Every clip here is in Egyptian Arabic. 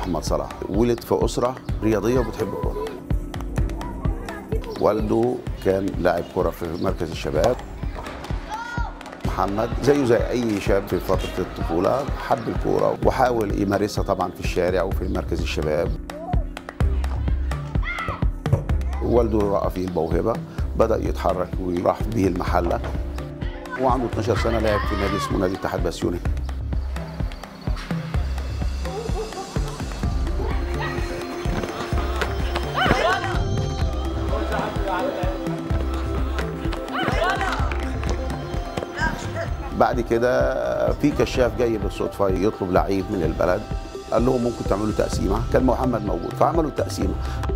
محمد صلاح ولد في اسره رياضيه وبتحب الكوره والده كان لاعب كره في مركز الشباب محمد زيه زي اي شاب في فتره الطفوله حب الكوره وحاول يمارسها طبعا في الشارع وفي مركز الشباب والده راى فيه الموهبه بدا يتحرك وراح به المحله وعنده 12 سنه لعب في نادي اسمه نادي اتحاد بسيوني بعد كده في كشاف جاي بالصدفه يطلب لعيب من البلد قال لهم ممكن تعملوا تقسيمه كان محمد موجود فعملوا التقسيمه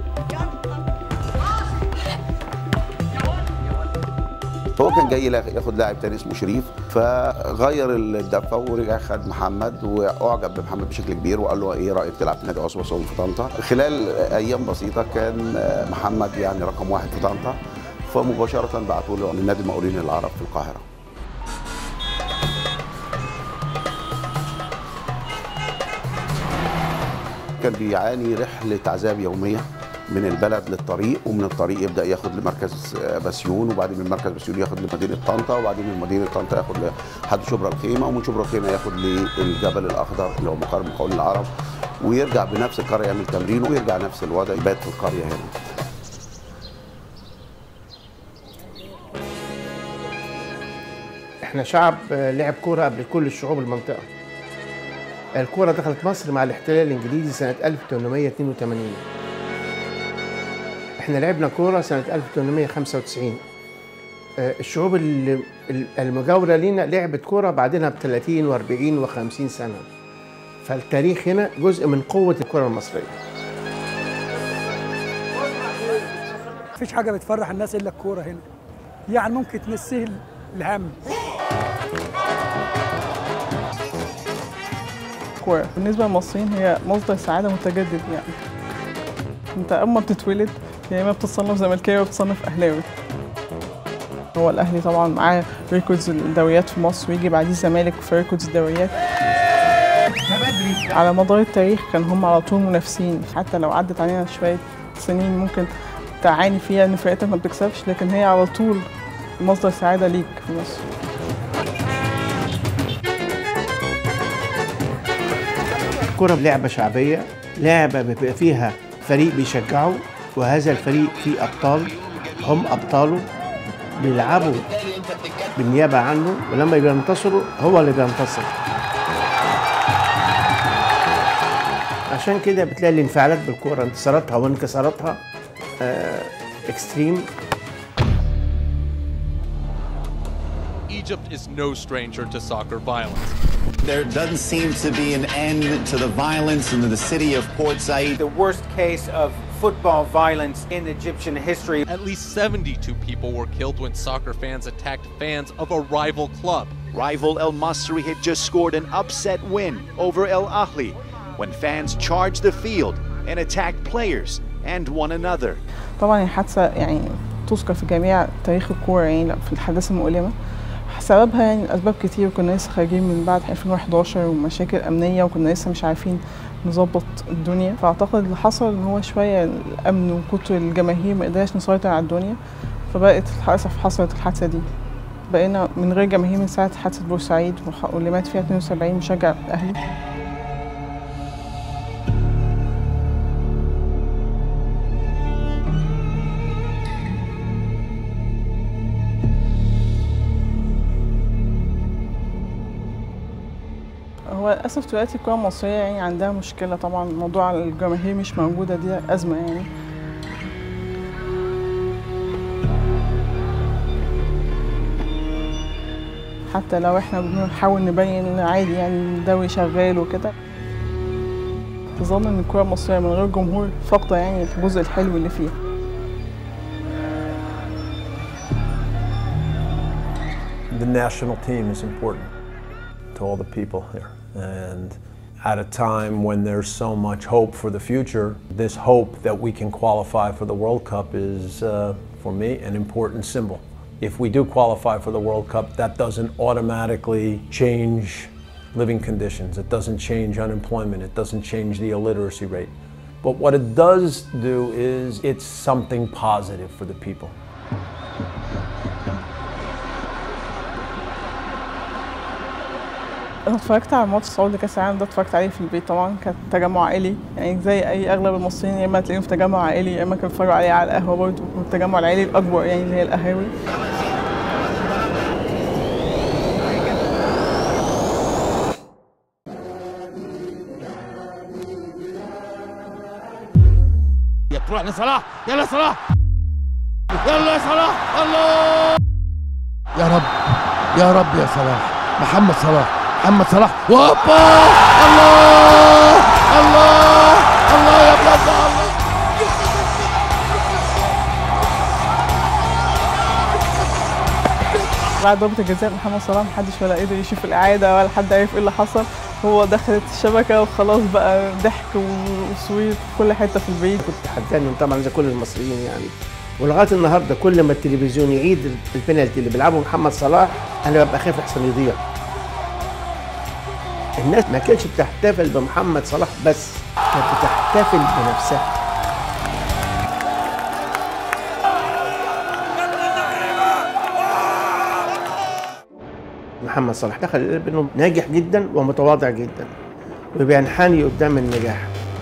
هو كان جاي ياخد لاعب تاني اسمه شريف فغير الدفه ورجع خد محمد واعجب بمحمد بشكل كبير وقال له ايه رايك تلعب في نادي عصبه صوم في طنطا خلال ايام بسيطه كان محمد يعني رقم واحد في طنطا فمباشره بعتوا له لنادي المقاولين العرب في القاهره كان بيعاني رحله عذاب يوميه من البلد للطريق ومن الطريق يبدا ياخد لمركز بسيون وبعدين من مركز بسيون ياخد لمدينه طنطا وبعدين من مدينه طنطا ياخد لحد شبرا الخيمه ومن شبرا الخيمه ياخد للجبل الاخضر اللي هو مقر مقاولين العرب ويرجع بنفس القريه يعمل تمرين ويرجع نفس الوضع يبات في القريه هنا احنا شعب لعب كوره قبل كل الشعوب المنطقه الكوره دخلت مصر مع الاحتلال الانجليزي سنه 1882 احنا لعبنا كوره سنه 1895 الشعوب اللي المجاوره لينا لعبت كوره بعدين ب 30 و40 و50 سنه فالتاريخ هنا جزء من قوه الكره المصريه مفيش حاجه بتفرح الناس الا الكوره هنا يعني ممكن تنسيه الهم الكورة بالنسبة للمصريين هي مصدر سعادة متجدد يعني انت اول ما بتتولد يا اما بتتصنف زملكاوي وبتصنف اهلاوي هو الاهلي طبعا معاه ريكوردز الدوريات في مصر ويجي بعديه الزمالك في ريكوردز الدوريات على مدار التاريخ كان هم على طول منافسين حتى لو عدت علينا شوية سنين ممكن تعاني فيها ان فرقتك ما بتكسبش لكن هي على طول مصدر سعادة ليك في مصر الكرة لعبة شعبية لعبة بيبقى فيها فريق بيشجعه وهذا الفريق فيه أبطال هم أبطاله بيلعبوا بالنيابة عنه ولما بينتصروا هو اللي بينتصر عشان كده بتلاقي الانفعالات بالكرة انتصاراتها وانكساراتها آه اكستريم Egypt is no stranger to soccer violence. There doesn't seem to be an end to the violence in the city of Port Said. The worst case of football violence in Egyptian history. At least 72 people were killed when soccer fans attacked fans of a rival club. Rival El Masri had just scored an upset win over El Ahly when fans charged the field and attacked players and one another. طبعا الحادثة يعني تذكر في جميع تاريخ الكورة يعني في الحداثة المؤلمة سببها يعني أسباب كتير وكنا لسه خارجين من بعد 2011 ومشاكل أمنية وكنا لسه مش عارفين نظبط الدنيا فأعتقد اللي حصل إن هو شوية الأمن وكتر الجماهير ما قدرناش نسيطر على الدنيا فبقت للأسف حصلت الحادثة دي بقينا من غير جماهير من ساعة حادثة بورسعيد واللي مات فيها 72 مشجع أهلي هو للأسف دلوقتي الكرة المصرية يعني عندها مشكلة طبعا موضوع الجماهير مش موجودة دي أزمة يعني حتى لو احنا بنحاول نبين عادي يعني الدوري شغال وكده تظن ان الكرة المصرية من غير جمهور فاقدة يعني الجزء الحلو اللي فيها The national team is important to all the people here. And at a time when there's so much hope for the future, this hope that we can qualify for the World Cup is, uh, for me, an important symbol. If we do qualify for the World Cup, that doesn't automatically change living conditions. It doesn't change unemployment. It doesn't change the illiteracy rate. But what it does do is it's something positive for the people. انا اتفرجت على ماتش صعود لكاس العالم ده اتفرجت عليه في البيت طبعا كان تجمع عائلي يعني زي اي اغلب المصريين يا اما تلاقيهم في تجمع عائلي يا اما كانوا بيتفرجوا عليه على القهوه برضه والتجمع العائلي الاكبر يعني اللي هي القهاوي تروح لصلاح يلا صلاح يلا يا صلاح الله يا رب يا رب يا صلاح محمد صلاح محمد صلاح وهوبا الله الله الله يا بلاد الله بعد ضربة الجزاء محمد صلاح محدش ولا قدر يشوف الإعادة ولا حد عارف إيه اللي حصل هو دخلت الشبكة وخلاص بقى ضحك وصويت في كل حتة في البيت كنت حزان طبعا زي كل المصريين يعني ولغايه النهارده كل ما التلفزيون يعيد البنالتي اللي بيلعبه محمد صلاح انا ببقى خايف احسن يضيع الناس ما كانتش بتحتفل بمحمد صلاح بس كانت بتحتفل بنفسها محمد صلاح دخل القلب انه ناجح جدا ومتواضع جدا وبينحني قدام النجاح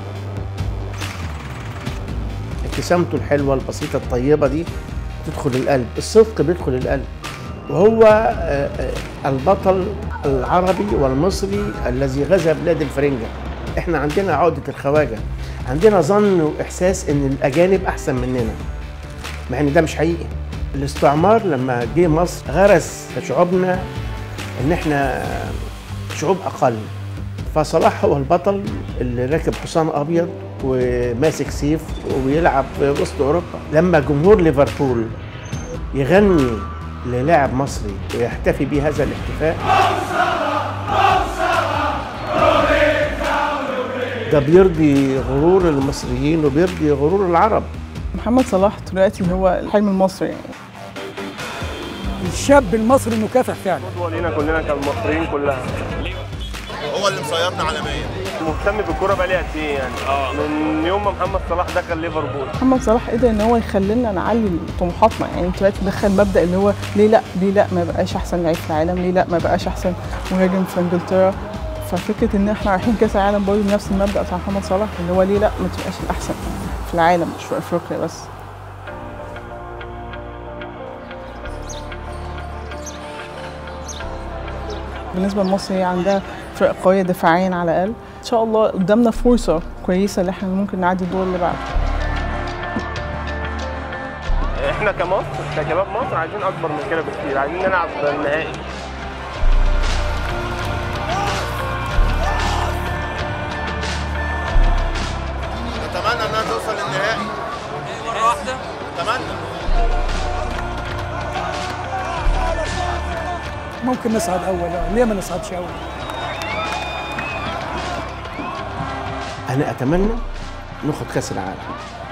ابتسامته الحلوه البسيطه الطيبه دي تدخل القلب الصدق بيدخل القلب وهو آه، آه، البطل العربي والمصري الذي غزا بلاد الفرنجة احنا عندنا عقدة الخواجة عندنا ظن واحساس ان الاجانب احسن مننا مع ان ده مش حقيقي الاستعمار لما جه مصر غرس في شعوبنا ان احنا شعوب اقل فصلاح هو البطل اللي راكب حصان ابيض وماسك سيف وبيلعب في وسط اوروبا لما جمهور ليفربول يغني للاعب مصري ويحتفي بيه هذا الاحتفاء ده بيرضي غرور المصريين وبيرضي غرور العرب محمد صلاح دلوقتي هو الحلم المصري يعني الشاب المصري مكافح فعلا قدوة لينا كلنا كالمصريين كلها هو اللي مصيرنا عالميا مهتم بالكوره بقالي قد ايه يعني من يوم ما محمد صلاح دخل ليفربول محمد صلاح قدر ان هو يخلينا نعلي طموحاتنا يعني انت دلوقتي دخل مبدا اللي هو ليه لا ليه لا ما بقاش احسن لعيب في العالم ليه لا ما بقاش احسن مهاجم في انجلترا ففكره ان احنا رايحين كاس العالم برضه بنفس المبدا بتاع محمد صلاح اللي هو ليه لا ما تبقاش الاحسن في العالم مش في افريقيا بس بالنسبه لمصر هي عندها فرق قويه دفاعيا على الاقل ان شاء الله قدامنا فرصه كويسه اللي احنا ممكن نعدي الدور اللي بعده احنا كمصر كشباب مصر عايزين اكبر من كده بكتير عايزين نلعب النهائي نتمنى انها توصل للنهائي مرة واحدة نتمنى ممكن نصعد اول آه، ليه ما نصعدش اول انا اتمنى ناخد كاس العالم